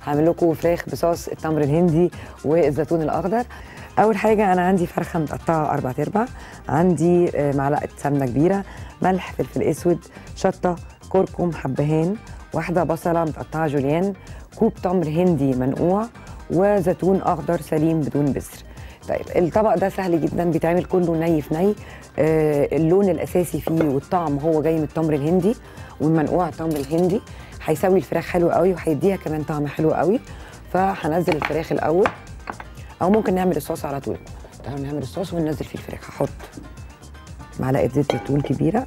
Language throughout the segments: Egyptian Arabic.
هعمل لكم فراخ بصوص التمر الهندي والزيتون الاخضر اول حاجه انا عندي فرخه متقطعه اربع ارباع عندي آه، معلقه سمنه كبيره ملح فلفل اسود شطه كركم حبهان واحده بصله متقطعه جوليان كوب تمر هندي منقوع وزيتون اخضر سليم بدون بذر طيب الطبق ده سهل جدا بيتعمل كله ني في ني آه اللون الاساسي فيه والطعم هو جاي من التمر الهندي والمنقوع التمر الهندي هيسوي الفراخ حلو قوي وهيديها كمان طعم حلو قوي فهنزل الفراخ الاول او ممكن نعمل الصوص على طول تعالوا نعمل الصوص وننزل فيه الفراخ هحط معلقه زيت زيتون كبيره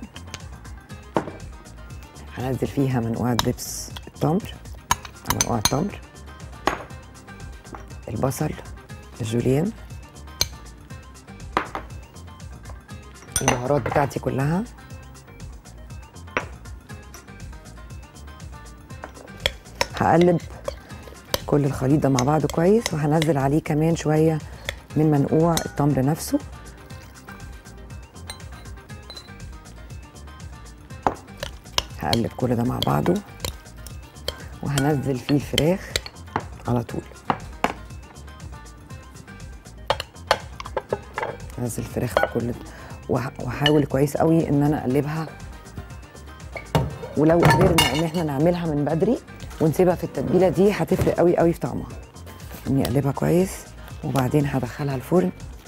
هنزل فيها منقوعه دبس التمر أو منقوع التمر البصل الجوليان البهارات بتاعتي كلها هقلب كل الخليط ده مع بعضه كويس وهنزل عليه كمان شويه من منقوع التمر نفسه هقلب كل ده مع بعضه وهنزل فيه الفراخ على طول انزل الفراخ في كل وه- واحاول كويس قوي ان انا اقلبها ولو قدرنا ان احنا نعملها من بدري ونسيبها في التتبيله دي هتفرق قوي قوي في طعمها اني اقلبها كويس وبعدين هدخلها الفرن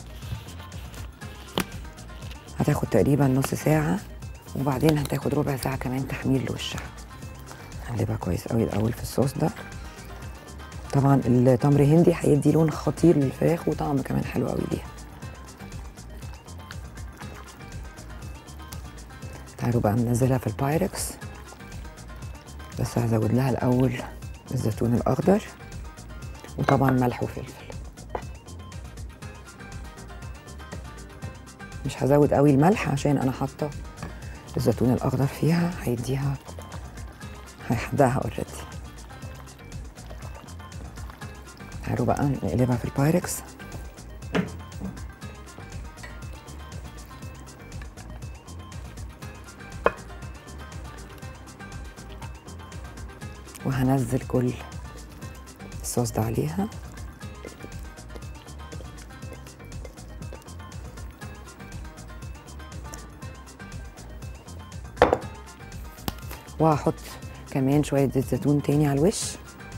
هتاخد تقريبا نص ساعه وبعدين هتاخد ربع ساعه كمان تحمير لوشها هقلبها كويس قوي الاول في الصوص ده طبعا التمر هندي هيدي لون خطير للفراخ وطعم كمان حلو قوي ليها تعالوا بقى ننزلها في البايركس بس هزود لها الاول الزيتون الاخضر وطبعا ملح وفلفل مش هزود قوي الملح عشان انا حاطه الزيتون الاخضر فيها هيديها هيحدقها اوريدي تعالوا بقى نقلبها في البايركس وهنزل كل الصوص ده عليها وهحط كمان شوية زيت زيتون تاني على الوش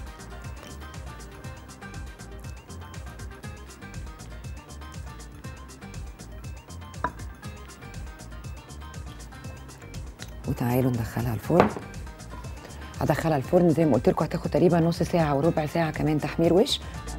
وتعالوا ندخلها الفرن هدخلها الفرن زي ما قلت لكم هتاخد تقريبا نص ساعه وربع ساعه كمان تحمير وش